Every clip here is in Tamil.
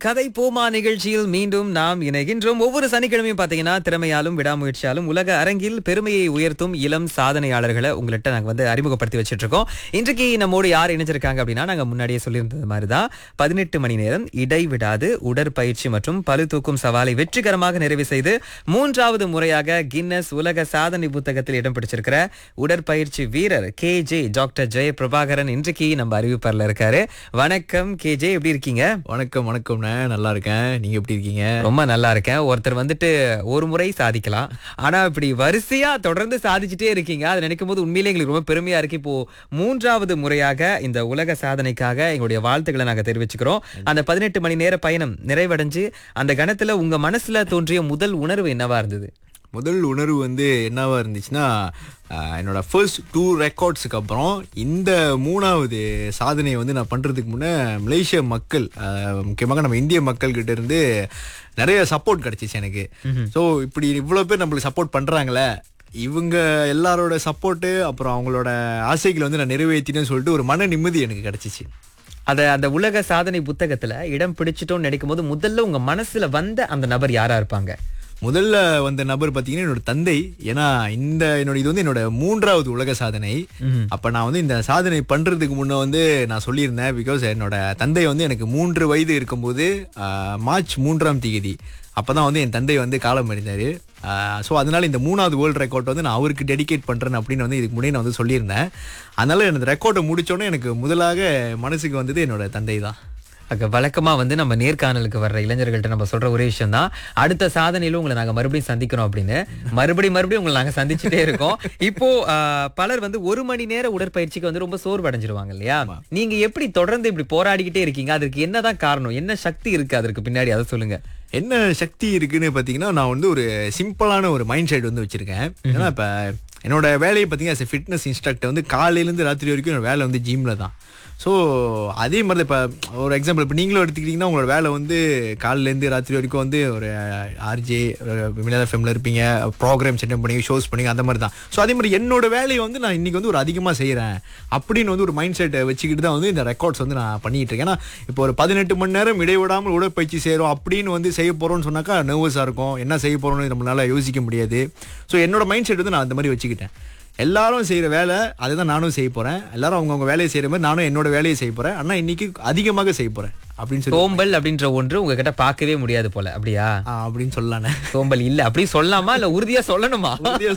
கதை போமா நிகழ்ச்சியில் மீண்டும் நாம் இணைகின்றோம் ஒவ்வொரு சனிக்கிழமையும் பாத்தீங்கன்னா திறமையாலும் விடாமுயற்சியாலும் உலக அரங்கில் பெருமையை உயர்த்தும் இளம் சாதனையாளர்களை உங்கள்கிட்ட நாங்க வந்து அறிமுகப்படுத்தி வச்சிட்டு இருக்கோம் இன்றைக்கு நம்மோடு யார் இணைஞ்சிருக்காங்க அப்படின்னா நாங்க முன்னாடியே சொல்லியிருந்தது மாதிரி தான் பதினெட்டு மணி நேரம் இடைவிடாது உடற்பயிற்சி மற்றும் பளு தூக்கும் சவாலை வெற்றிகரமாக நிறைவு செய்து மூன்றாவது முறையாக கின்னஸ் உலக சாதனை புத்தகத்தில் இடம் பிடிச்சிருக்கிற உடற்பயிற்சி வீரர் கே ஜே டாக்டர் ஜெய பிரபாகரன் இன்றைக்கு நம்ம அறிவிப்பரில் இருக்காரு வணக்கம் கே ஜே எப்படி இருக்கீங்க வணக்கம் வணக்கம்ண்ணே நல்லா இருக்கேன் நீங்க எப்படி இருக்கீங்க ரொம்ப நல்லா இருக்கேன் ஒருத்தர் வந்துட்டு ஒரு முறை சாதிக்கலாம் ஆனா இப்படி வரிசையா தொடர்ந்து சாதிச்சுட்டே இருக்கீங்க அதை நினைக்கும் போது உண்மையிலே எங்களுக்கு ரொம்ப பெருமையா இருக்கு இப்போ மூன்றாவது முறையாக இந்த உலக சாதனைக்காக எங்களுடைய வாழ்த்துக்களை நாங்க தெரிவிச்சுக்கிறோம் அந்த பதினெட்டு மணி நேர பயணம் நிறைவடைஞ்சு அந்த கணத்துல உங்க மனசுல தோன்றிய முதல் உணர்வு என்னவா இருந்தது முதல் உணர்வு வந்து என்னவா இருந்துச்சுன்னா ஆஹ், என்னோட ஃபர்ஸ்ட் டூ ரெக்கார்ட்ஸுக்கு அப்புறம் இந்த மூணாவது சாதனையை வந்து நான் பண்றதுக்கு முன்னே மலேசிய மக்கள் ஆஹ், முக்கியமாக நம்ம இந்திய மக்கள் கிட்ட இருந்து நிறைய சப்போர்ட் கிடைச்சிச்சு எனக்கு ஸோ இப்படி இவ்வளோ பேர் நம்மளுக்கு சப்போர்ட் பண்றாங்களே இவங்க எல்லாரோட சப்போர்ட்டு அப்புறம் அவங்களோட ஆசைகளை வந்து நான் நிறைவேற்றினேன்னு சொல்லிட்டு ஒரு மன நிம்மதி எனக்கு கிடைச்சிச்சு அத அந்த உலக சாதனை புத்தகத்துல இடம் பிடிச்சிட்டோம்னு நினைக்கும் போது முதல்ல உங்க மனசுல வந்த அந்த நபர் யாரா இருப்பாங்க முதல்ல வந்த நபர் பாத்தீங்கன்னா என்னோட தந்தை ஏன்னா இந்த என்னோட இது வந்து என்னோட மூன்றாவது உலக சாதனை அப்ப நான் வந்து இந்த சாதனை பண்றதுக்கு முன்ன வந்து நான் சொல்லியிருந்தேன் பிகாஸ் என்னோட தந்தை வந்து எனக்கு மூன்று வயது இருக்கும்போது ஆஹ், மார்ச் மூன்றாம் தேதி அப்பதான் வந்து என் தந்தை வந்து காலம் அடைந்தாரு ஸோ அதனால இந்த மூணாவது வேர்ல்டு ரெக்கார்ட் வந்து நான் அவருக்கு டெடிகேட் பண்றேன் அப்படின்னு வந்து இதுக்கு முன்னாடி நான் வந்து சொல்லியிருந்தேன் அதனால எனக்கு ரெக்கார்டை முடிச்சோடனே எனக்கு முதலாக மனசுக்கு வந்தது என்னோட தந்தை தான் அங்க வழக்கமா வந்து நம்ம நேர்காணலுக்கு வர்ற இளைஞர்கள்ட்ட நம்ம சொல்ற ஒரே விஷயம் தான் அடுத்த சாதனையில உங்களை நாங்க மறுபடியும் சந்திக்கிறோம் அப்படின்னு மறுபடியும் மறுபடியும் உங்களை நாங்க சந்திச்சுட்டே இருக்கோம் இப்போ ஆஹ், பலர் வந்து ஒரு மணி நேர உடற்பயிற்சிக்கு வந்து ரொம்ப சோர்வடைஞ்சிருவாங்க இல்லையா நீங்க எப்படி தொடர்ந்து இப்படி போராடிக்கிட்டே இருக்கீங்க அதற்கு என்னதான் காரணம் என்ன சக்தி இருக்கு அதற்கு பின்னாடி அதை சொல்லுங்க என்ன சக்தி இருக்குன்னு பார்த்தீங்கன்னா நான் வந்து ஒரு சிம்பிளான ஒரு மைண்ட் செட் வந்து வச்சிருக்கேன் ஏன்னா இப்போ என்னோட வேலையை பார்த்தீங்கன்னா ஃபிட்னஸ் இன்ஸ்ட்ரக்டர் வந்து காலையிலேருந்து ராத்திரி வரைக்கும் என்னோட வேலை வந்து ஜிம்மில் தான் ஸோ அதே மாதிரி இப்போ ஒரு எக்ஸாம்பிள் இப்போ நீங்களும் எடுத்துக்கிட்டிங்கன்னா உங்களோட வேலை வந்து காலையிலேருந்து ராத்திரி வரைக்கும் வந்து ஒரு ஆர்ஜே மினதா ஃபேமில் இருப்பீங்க ப்ரோக்ராம் செட்டப் பண்ணி ஷோஸ் பண்ணி அந்த மாதிரி தான் ஸோ அதே மாதிரி என்னோட வேலையை வந்து நான் இன்னைக்கு வந்து ஒரு அதிகமாக செய்கிறேன் அப்படின்னு வந்து ஒரு மைண்ட் செட்டை வச்சுக்கிட்டு தான் வந்து இந்த ரெக்கார்ட்ஸ் வந்து நான் பண்ணிட்டு இருக்கேன் ஏன்னா இப்போ ஒரு பதினெட்டு மணி நேரம் இடைவிடாமல் உடற்பயிற்சி செய்கிறோம் அப்படின்னு வந்து செய்ய போகிறோம்னு சொன்னாக்கா நர்வஸாக இருக்கும் என்ன செய்ய போகிறோம்னு நம்மளால யோசிக்க முடியாது ஸோ என்னோட மைண்ட் செட் வந்து நான் அந்த மாதிரி வச்சுக்கிட்டேன் எல்லாரும் செய்கிற வேலை அதை தான் நானும் செய்ய போகிறேன் எல்லாரும் அவங்கவுங்க வேலையை செய்கிற மாதிரி நானும் என்னோட வேலையை செய்ய போகிறேன் ஆனால் இன்னைக்கு அதிகமாக செய்ய போகிறேன் அப்படின்னு சொல்லி சோம்பல் அப்படின்ற ஒன்று உங்ககிட்ட பார்க்கவே முடியாது போல அப்படியா ஆ, அப்படின்னு சொல்லலானே சோம்பல் இல்ல அப்படி சொல்லலாமா இல்ல உறுதியா சொல்லணுமா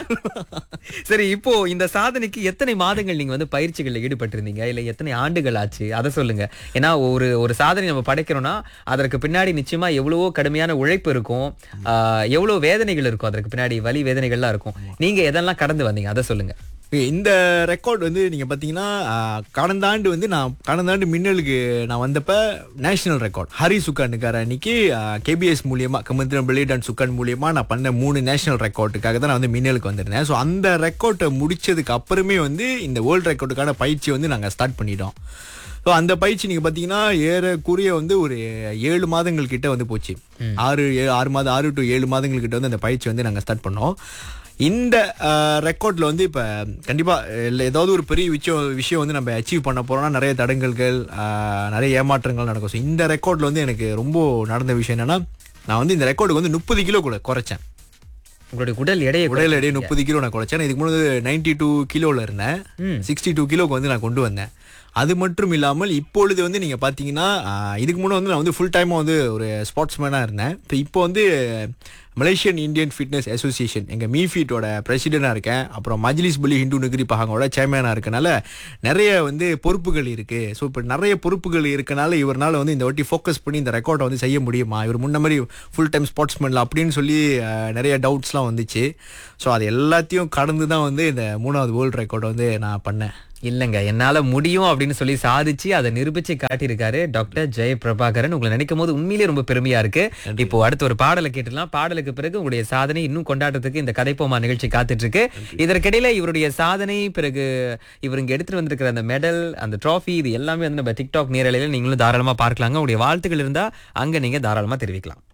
சரி இப்போ இந்த சாதனைக்கு எத்தனை மாதங்கள் நீங்க வந்து பயிற்சிகள்ல ஈடுபட்டிருந்தீங்க இல்ல எத்தனை ஆண்டுகள் ஆச்சு அதை சொல்லுங்க ஏன்னா ஒரு ஒரு சாதனை நம்ம படைக்கிறோம்னா அதற்கு பின்னாடி நிச்சயமா எவ்வளவோ கடுமையான உழைப்பு இருக்கும் ஆஹ், எவ்வளவு வேதனைகள் இருக்கும் அதற்கு பின்னாடி வலி வேதனைகள்லாம் இருக்கும் நீங்க எதெல்லாம் கடந்து வந்தீங்க அதை சொல்லுங்க இந்த ரெக்கார்ட் வந்து நீங்க பாத்தீங்கன்னா ஆஹ், கடந்த ஆண்டு வந்து நான் கடந்த ஆண்டு மின்னலுக்கு நான் வந்தப்ப நேஷனல் ரெக்கார்ட் ஹரி சுக்கானுக்கார அன்னைக்கு கேபிஎஸ் மூலியமா கமந்திரம் பிளேட் அண்ட் சுக்கான் மூலியமா நான் பண்ண மூணு நேஷனல் ரெக்கார்டுக்காக தான் நான் வந்து மின்னலுக்கு வந்திருந்தேன் ஸோ அந்த ரெக்கார்டை முடிச்சதுக்கு அப்புறமே வந்து இந்த வேர்ல்ட் ரெக்கார்டுக்கான பயிற்சி வந்து நாங்கள் ஸ்டார்ட் பண்ணிட்டோம் ஸோ அந்த பயிற்சி நீங்க பாத்தீங்கன்னா ஏறக்குறைய வந்து ஒரு ஏழு மாதங்கள் கிட்ட வந்து போச்சு ஆறு ஏ- ஆறு மாதம் ஆறு டு ஏழு மாதங்கள் கிட்ட வந்து அந்த பயிற்சி வந்து நாங்கள் ஸ்டார்ட் பண்ணோம் இந்த ரெக்கார்ட்ல வந்து இப்ப கண்டிப்பா இல்ல ஏதாவது ஒரு பெரிய விஷயம் விஷயம் வந்து நம்ம அச்சீவ் பண்ண போறோம்னா நிறைய தடங்கல்கள் ஆஹ், நிறைய ஏமாற்றங்கள் நடக்கும் ஸோ இந்த ரெக்கார்ட்ல வந்து எனக்கு ரொம்ப நடந்த விஷயம் என்னன்னா நான் வந்து இந்த ரெக்கார்டுக்கு வந்து முப்பது கிலோ கூட குறைச்சேன் உங்களுடைய உடல் எடையை உடல் எடையை முப்பது கிலோ நான் குறைச்சேன் நான் இதுக்கு முன்னாடி நைன்டி டூ கிலோல இருந்தேன் சிக்ஸ்டி டூ கிலோக்கு வந்து நான் கொண்டு வந்தேன் அது மட்டும் இல்லாமல் இப்பொழுது வந்து நீங்க பாத்தீங்கன்னா ஆஹ், இதுக்கு முன்னே வந்து நான் வந்து ஃபுல் டைமா வந்து ஒரு ஸ்போர்ட்ஸ்மேனா இருந்தேன் இப்போ இப்போ வந்து மலேசியன் இந்தியன் ஃபிட்னஸ் அசோசியேஷன் எங்க மீஃபீட்டோட பிரசிடென்டா இருக்கேன் அப்புறம் மஜ்லிஸ் புலி ஹிந்து நகரி பகாங்கோட சேர்மேனா இருக்கனால நிறைய வந்து பொறுப்புகள் இருக்கு ஸோ இப்போ நிறைய பொறுப்புகள் இருக்கனால இவரால் வந்து இந்த வாட்டி ஃபோக்கஸ் பண்ணி இந்த ரெக்கார்டை வந்து செய்ய முடியுமா இவர் முன்ன மாதிரி ஃபுல் டைம் ஸ்போர்ட்ஸ்மேன்ல அப்படின்னு சொல்லி ஆஹ், நிறைய டவுட்ஸ்லாம் வந்துச்சு ஸோ அது எல்லாத்தையும் கடந்து தான் வந்து இந்த மூணாவது வேர்ல்டு ரெக்கார்டை வந்து நான் பண்ணேன் இல்லங்க என்னால முடியும் அப்படின்னு சொல்லி சாதிச்சு அதை நிரூபிச்சு காட்டியிருக்காரு டாக்டர் ஜெய பிரபாகரன் உங்களை நினைக்கும் போது உண்மையிலேயே ரொம்ப பெருமையா இருக்கு இப்போ அடுத்து ஒரு பாடலை கேட்டுலாம் பாடலுக்கு பிறகு உங்களுடைய சாதனை இன்னும் கொண்டாடுறதுக்கு இந்த கதைப்போமா நிகழ்ச்சி காத்துட்டு இருக்கு இதற்கிடையில இவருடைய சாதனை பிறகு இவர் இங்க எடுத்துட்டு வந்திருக்கிற அந்த மெடல் அந்த ட்ராஃபி இது எல்லாமே வந்து நம்ம டிக்டாக் நேரலையில நீங்களும் தாராளமா பார்க்கலாங்க உங்களுடைய வாழ்த்துக்கள் இருந்தா அங்க நீங்க தாராளமா தெரிவிக்கலாம்